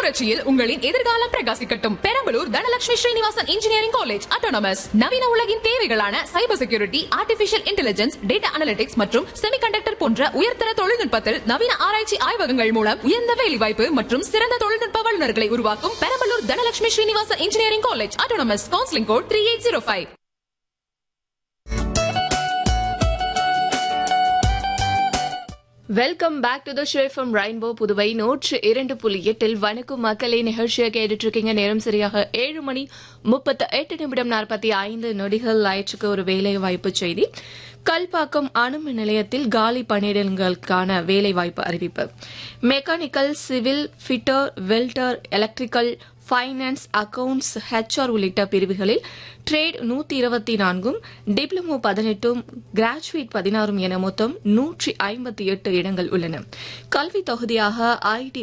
புரட்சியில் உங்களின் எதிர்காலம் பிரகாசிக்கட்டும் Perambalur Dhanalakshmi Srinivasan engineering college autonomous நவீன உலகின் தேவைகளான cyber security artificial intelligence data analytics மற்றும் செமிகண்டக்டர் போன்ற உயர்தர தொழில்நுட்பத்தில் நவீன ஆராய்ச்சி ஆய்வகங்கள் மூலம் உயர்ந்த வேலைவாய்ப்பு மற்றும் சிறந்த தொழில்நுட்ப வல்லுநர்களை உருவாக்கும் Perambalur Dhanalakshmi Srinivasan engineering college autonomous counselling code three eight zero five welcome back to the show from rainbow Puduvai நூற்று இரண்டு புள்ளி எட்டில் வணக்கம் மக்களே நிகழ்ச்சியை கேட்டுட்டு இருக்கீங்க நேரம் சரியாக ஏழு மணி முப்பத்து எட்டு நிமிடம் நாற்பத்தி ஐந்து நொடிகள் ஆயிற்றுக்கு ஒரு வேலை வாய்ப்பு செய்தி கல்பாக்கம் அணுமின் நிலையத்தில் காலி பணியிடங்களுக்கான வேலை வாய்ப்பு அறிவிப்பு mechanical civil fitter welder electrical finance accounts HR உள்ளிட்ட பிரிவுகளில் ட்ரேட் நூத்தி இருபத்தி நான்கும் டிப்ளமோ பதினெட்டும் கிராஜுவேட் பதினாறும் என மொத்தம் நூற்றி ஐம்பத்தி எட்டு இடங்கள் உள்ளன கல்வி தொகுதியாக ஐடி